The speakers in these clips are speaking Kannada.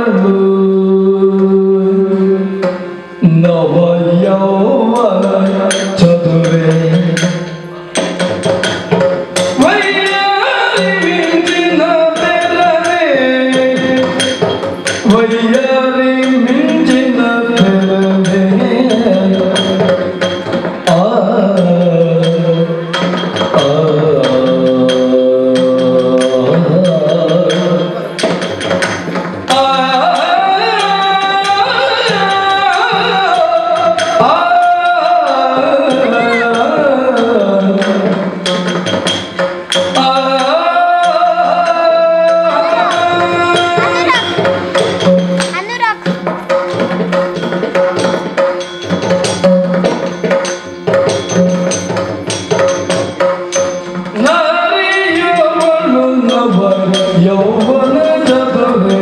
ಯೌವನದವಳು ನವ ಯೌವನ ಚದುರೆ ವೈಯಾರಿ ಮಿಂಚಿನ ತೆರನೆ ವೈಯಾರಿ ಮಿಂಚಿನ ತೆರನೆ ಆ ಅನುರಾಗ್ ನಾರಿಯವಳು ನವ ಯೌವನ ಚದುರೆ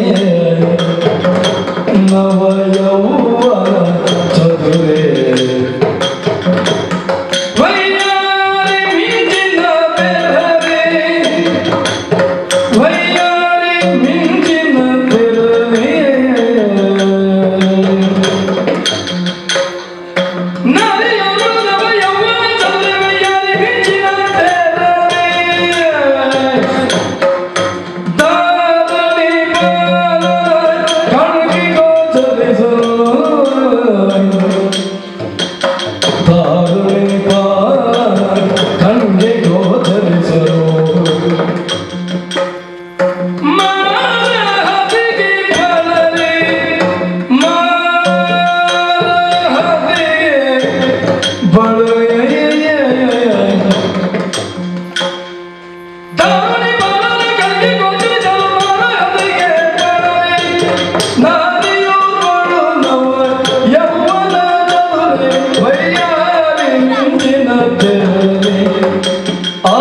ನವ ಯೌವನ ಚದುರೆ ವೈಯಾರಿ ಮಿಂಚಿನ ಬೆರರೆ ವೈಯಾರಿ ಮಿಂಚಿನ ಬೆರರೆ ನಾರಿಯವಳು ನವ ಯೌವನ ಚದುರೆ ವೈಯಾರಿ ಮಿಂಚಿನ ಬೆರರೆ ದಾದರಿ ಬಾಲ ಕಣ್ಗಿ ಗೋಚರಿಸು ದಾದರಿ ಬಾಲ ಕಣ್ಗಿ ಗೋಚರಿಸು ಮಾರಹತಿಗೆ ಬಲರೆ ಮಾರಹತಿಗೆ ಬಲರೆ ದಾವಣಿ ಬಾಲನ ಕಣ್ಣಿಗೆ ಗೋಚರಿಸಲು ಮಾರಹತಿಗೆ ಬಲರೆ ನಾರಿಯೋಳು ನವ ಯೌವನ ಚದುರೆ ವೈಯಾರಿ ಮಿಂಚಿನ ತೆರೆ ಆ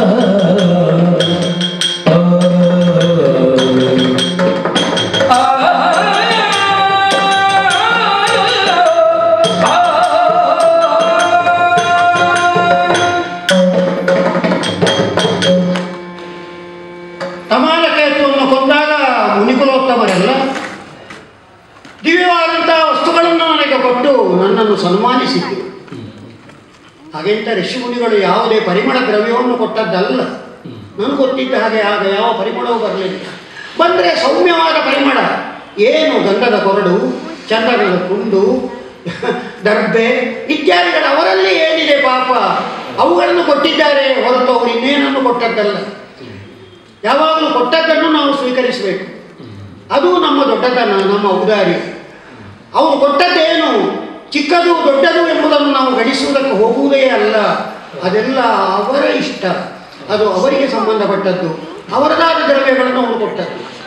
ತಮಾಲಕೇತುವನ್ನು ಕೊಂದಾಗ ಮುನಿಕುಲೋತ್ತಮರೆಲ್ಲ ದಿವ್ಯವಾದಂತಹ ವಸ್ತುಗಳನ್ನು ನನಗೆ ಕೊಟ್ಟು ನನ್ನನ್ನು ಸನ್ಮಾನಿಸಿದ್ರು ಹಾಗೆಂತ ಋಷಿಮುನಿಗಳು ಯಾವುದೇ ಪರಿಮಳ ದ್ರವ್ಯವನ್ನು ಕೊಟ್ಟದ್ದಲ್ಲ ನನಗೆ ಗೊತ್ತಿದ್ದ ಹಾಗೆ ಆಗ ಯಾವ ಪರಿಮಳವೂ ಬರಲಿಲ್ಲ ಬಂದರೆ ಸೌಮ್ಯವಾದ ಪರಿಮಳ ಏನು ಗಂಧದ ಕೊರಡು ಚಂದನದ ತುಂಡು ದರ್ಬೆ ಇತ್ಯಾದಿಗಳು ಅವರಲ್ಲಿ ಏನಿದೆ ಪಾಪ ಅವುಗಳನ್ನು ಕೊಟ್ಟಿದ್ದಾರೆ ಹೊರತು ಅವರು ಇನ್ನೇನನ್ನು ಕೊಟ್ಟದ್ದಲ್ಲ ಯಾವಾಗಲೂ ಕೊಟ್ಟದ್ದನ್ನು ನಾವು ಸ್ವೀಕರಿಸಬೇಕು ಅದು ನಮ್ಮ ದೊಡ್ಡತನ ನಮ್ಮ ಔದಾರ್ಯ ಅವರು ಕೊಟ್ಟದ್ದೇನು ಚಿಕ್ಕದು ದೊಡ್ಡದು ಎಂಬುದನ್ನು ನಾವು ಗಳಿಸುವುದಕ್ಕೆ ಹೋಗುವುದೇ ಅಲ್ಲ ಅದೆಲ್ಲ ಅವರ ಇಷ್ಟ ಅದು ಅವರಿಗೆ ಸಂಬಂಧಪಟ್ಟದ್ದು ಅವರದಾದ ದ್ರವ್ಯಗಳನ್ನು ಅವರು ಕೊಟ್ಟದ್ದು